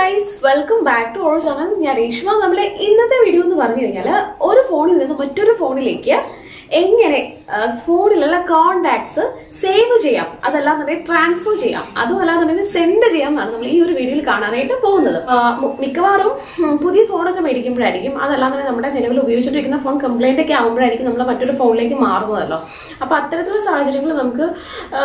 guys welcome back to our channel ഞാൻ രേഷ്മ നമ്മളെ ഇന്നത്തെ വീഡിയോ എന്ന് പറഞ്ഞു കഴിഞ്ഞാൽ ഒരു ഫോണിൽ നിന്ന് മറ്റൊരു ഫോണിലേക്ക് എങ്ങനെ ആ, ഫോണിലുള്ള കോണ്ടാക്ട്സ് സേവ് ചെയ്യാം അതല്ലാന്നുണ്ടെങ്കിൽ ട്രാൻസ്ഫർ ചെയ്യാം അതും അല്ലാന്നുണ്ടെങ്കിൽ സെൻഡ് ചെയ്യാം എന്നാണ് നമ്മൾ ഈ ഒരു വീഡിയോയിൽ കാണാനായിട്ട് പോകുന്നത് ആ, മു- മിക്കവാറും ഉം, പുതിയ ഫോണൊക്കെ മേടിക്കുമ്പോഴായിരിക്കും അതല്ലാന്നുണ്ടെങ്കിൽ നമ്മുടെ നിലവിൽ ഉപയോഗിച്ചുകൊണ്ടിരിക്കുന്ന ഫോൺ കംപ്ലൈന്റ് ഒക്കെ ആകുമ്പോഴായിരിക്കും നമ്മൾ മറ്റൊരു ഫോണിലേക്ക് മാറുന്നതല്ലോ അപ്പൊ അത്തരത്തിലുള്ള സാഹചര്യങ്ങൾ നമുക്ക് ആ,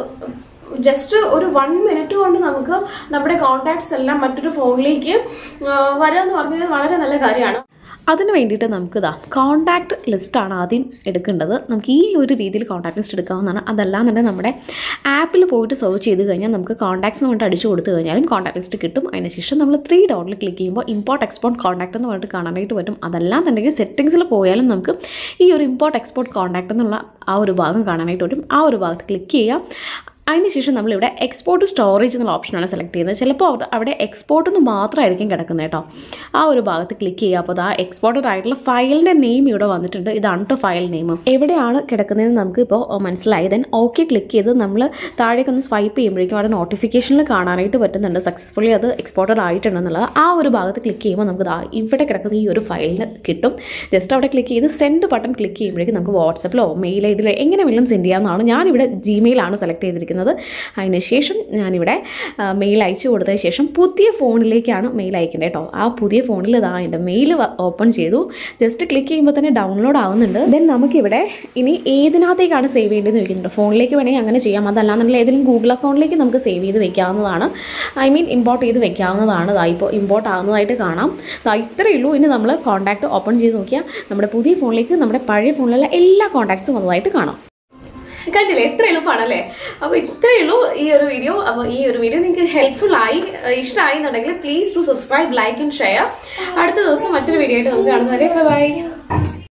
ജസ്റ്റ് ഒരു വൺ മിനിറ്റ് കൊണ്ട് നമുക്ക് നമ്മുടെ കോൺടാക്ട്സ് എല്ലാം മറ്റൊരു ഫോണിലേക്ക് വരിക എന്ന് പറഞ്ഞാൽ വളരെ നല്ല കാര്യമാണ് അതിന് വേണ്ടിയിട്ട് നമുക്ക് ഇതാ കോൺടാക്ട് ലിസ്റ്റാണ് ആദ്യം എടുക്കേണ്ടത് നമുക്ക് ഈ ഒരു രീതിയിൽ കോൺടാക്ട് ലിസ്റ്റ് എടുക്കാവുന്നതാണ് അതല്ലാന്നുണ്ടെങ്കിൽ നമ്മുടെ ആപ്പിൽ പോയിട്ട് സെർച്ച് ചെയ്ത് കഴിഞ്ഞാൽ നമുക്ക് കോൺടാക്ട്സ് എന്ന് പറഞ്ഞിട്ട് അടിച്ചു കൊടുത്തു കഴിഞ്ഞാലും കോൺടാക്ട് ലിസ്റ്റ് കിട്ടും അതിനുശേഷം നമ്മൾ ത്രീ ഡോട്ടിൽ ക്ലിക്ക് ചെയ്യുമ്പോൾ ഇമ്പോർട്ട് എക്സ്പോർട്ട് കോൺടാക്ട് എന്ന് പറഞ്ഞിട്ട് കാണാനായിട്ട് പറ്റും അതല്ലാന്നുണ്ടെങ്കിൽ സെറ്റിങ്സിൽ പോയാലും നമുക്ക് ഈ ഒരു ഇമ്പോർട്ട് എക്സ്പോർട്ട് കോൺടാക്ട് എന്നുള്ള ആ ഒരു ഭാഗം കാണാനായിട്ട് പറ്റും ആ ഒരു ഭാഗത്ത് ക്ലിക്ക് ചെയ്യാം അതിനുശേഷം നമ്മളിവിടെ എക്സ്പോർട്ട് സ്റ്റോറേജ് എന്നുള്ള ഓപ്ഷനാണ് സെലക്ട് ചെയ്യുന്നത് ചിലപ്പോൾ അവിടെ- അവിടെ എക്സ്പോർട്ട് എന്ന് മാത്രമായിരിക്കും കിടക്കുന്നത് കേട്ടോ ആ ഒരു ഭാഗത്ത് ക്ലിക്ക് ചെയ്യുക അപ്പോൾ ആ എക്സ്പോർട്ടഡ് ആയിട്ടുള്ള ഫയലിൻ്റെ നെയിം ഇവിടെ വന്നിട്ടുണ്ട് ഇതാണ് കേട്ടോ ഫയൽ നെയിം എവിടെയാണ് കിടക്കുന്നതെന്ന് നമുക്ക് ഇപ്പോൾ മനസ്സിലായി ദെൻ ഓക്കെ ക്ലിക്ക് ചെയ്ത് നമ്മൾ താഴേക്ക് ഒന്ന് സ്വൈപ്പ് ചെയ്യുമ്പോഴേക്കും അവിടെ നോട്ടിഫിക്കേഷനിൽ കാണാനായിട്ട് പറ്റുന്നുണ്ട് സക്സസ്ഫുള്ളി അത് എക്സ്പോർട്ടഡ് ആയിട്ടുണ്ടെന്നുള്ളത് ആ ഒരു ഭാഗത്ത് ക്ലിക്ക് ചെയ്യുമ്പോൾ നമുക്ക് ദാ ഇവിടെ കിടക്കുന്ന ഈ ഒരു ഫയലിന് കിട്ടും ജസ്റ്റ് അവിടെ ക്ലിക്ക് ചെയ്ത് സെൻഡ് ബട്ടൺ ക്ലിക്ക് ചെയ്യുമ്പോഴേക്കും നമുക്ക് വാട്സപ്പിലോ മെയിൽ ഐ ഡിയിലോ എങ്ങനെ വേണമെങ്കിലും സെൻഡ് ചെയ്യാവുന്നതാണ് ഞാനിവിടെ ജിമെയിലാണ് സെലക്ട് ചെയ്തിരിക്കുന്നത് അതിന് ശേഷം ഞാനിവിടെ മെയിൽ അയച്ചു കൊടുത്തതിന് ശേഷം പുതിയ ഫോണിലേക്കാണ് മെയിൽ അയക്കേണ്ടത് കേട്ടോ ആ പുതിയ ഫോണിൽ ഇതാ എൻ്റെ മെയിൽ ഓപ്പൺ ചെയ്തു ജസ്റ്റ് ക്ലിക്ക് ചെയ്യുമ്പോൾ തന്നെ ഡൗൺലോഡ് ആവുന്നുണ്ട് ദെൻ നമുക്കിവിടെ ഇനി ഏതിനകത്തേക്കാണ് സേവ് ചെയ്യേണ്ടതെന്ന് ചോദിക്കുന്നുണ്ട് ഫോണിലേക്ക് വേണമെങ്കിൽ അങ്ങനെ ചെയ്യാം അതല്ലാന്നുണ്ടെങ്കിൽ ഏതെങ്കിലും ഗൂഗിൾ അക്കൗണ്ടിലേക്ക് നമുക്ക് സേവ് ചെയ്ത് വെക്കാവുന്നതാണ് ഐ മീൻ ഇമ്പോർട്ട് ചെയ്ത് വെക്കാവുന്നതാണ് ഇതാ ഇപ്പോൾ ഇമ്പോർട്ട് ആവുന്നതായിട്ട് കാണാം ദാ ഇത്രയേ ഉള്ളൂ ഇനി നമ്മൾ കോൺടാക്റ്റ് ഓപ്പൺ ചെയ്ത് നോക്കിയാൽ നമ്മുടെ പുതിയ ഫോണിലേക്ക് നമ്മുടെ പഴയ ഫോണിലുള്ള എല്ലാ കോൺടാക്ട്സും വന്നതായിട്ട് കാണാം കണ്ടില്ലേ എത്ര എളുപ്പമാണല്ലേ അപ്പൊ ഇത്രയേ ഉള്ളൂ ഈ ഒരു വീഡിയോ അപ്പൊ ഈ ഒരു വീഡിയോ നിങ്ങൾക്ക് ഹെൽപ്ഫുൾ ആയി ഏഹ് ഇഷ്ടമായി എന്നുണ്ടെങ്കിൽ please to subscribe like and share അടുത്ത ദിവസം മറ്റൊരു വീഡിയോ ആയിട്ട് നമുക്ക് കാണുന്നവരെ ബൈ